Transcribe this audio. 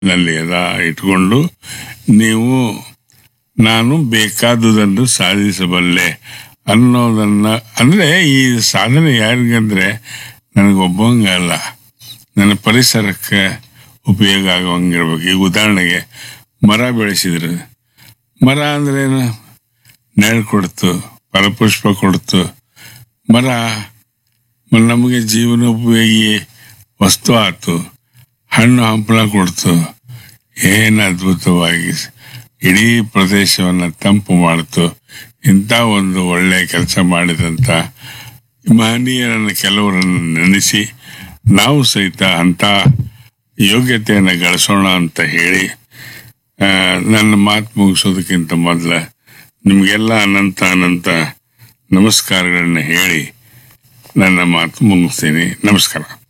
ನಲ್ಲಿ ಅದ ಇಟ್ಕೊಂಡು ನೀವು ನಾನು ಬೇಕಾದುದನ್ನು ಸಾಧಿಸಬಲ್ಲೆ ಅನ್ನೋದನ್ನ ಅಂದ್ರೆ ಈ ಸಾಧನೆ ಯಾರಿಗಂದ್ರೆ ನನಗೊಬ್ಬಂಗಲ್ಲ ನನ್ನ ಪರಿಸರಕ್ಕೆ ಉಪಯೋಗ ಆಗುವಂಗಿರ್ಬೇಕು ಈಗ ಉದಾಹರಣೆಗೆ ಮರ ಬೆಳೆಸಿದ್ರು ಮರ ಅಂದ್ರೇನು ನೆರಳು ಕೊಡ್ತು ಫಲಪುಷ್ಪ ಕೊಡ್ತು ಮರ ಮ- ನಮಗೆ ಜೀವನೋಪಯೋಗಿ ವಸ್ತು ಆತು ಹಣ್ಣು ಹಂಪಲ ಕೊಡ್ತು ಏನು ಅದ್ಭುತವಾಗಿ ಇಡೀ ಪ್ರದೇಶವನ್ನು ತಂಪು ಮಾಡ್ತು ಇಂಥ ಒಂದು ಒಳ್ಳೆ ಕೆಲಸ ಮಾಡಿದಂಥ ಮಹನೀಯರನ್ನು ಕೆಲವರನ್ನು ನೆನೆಸಿ ನಾವು ಸಹಿತ ಅಂಥ ಯೋಗ್ಯತೆಯನ್ನು ಗಳಿಸೋಣ ಅಂತ ಹೇಳಿ ಆ, ನನ್ನ ಮಾತು ಮುಗಿಸೋದಕ್ಕಿಂತ ಮೊದಲ ನಿಮಗೆಲ್ಲ ಅನಂತ ಅನಂತ ನಮಸ್ಕಾರಗಳನ್ನ ಹೇಳಿ ನನ್ನ ಮಾತು ಮುಗಿಸ್ತೀನಿ ನಮಸ್ಕಾರ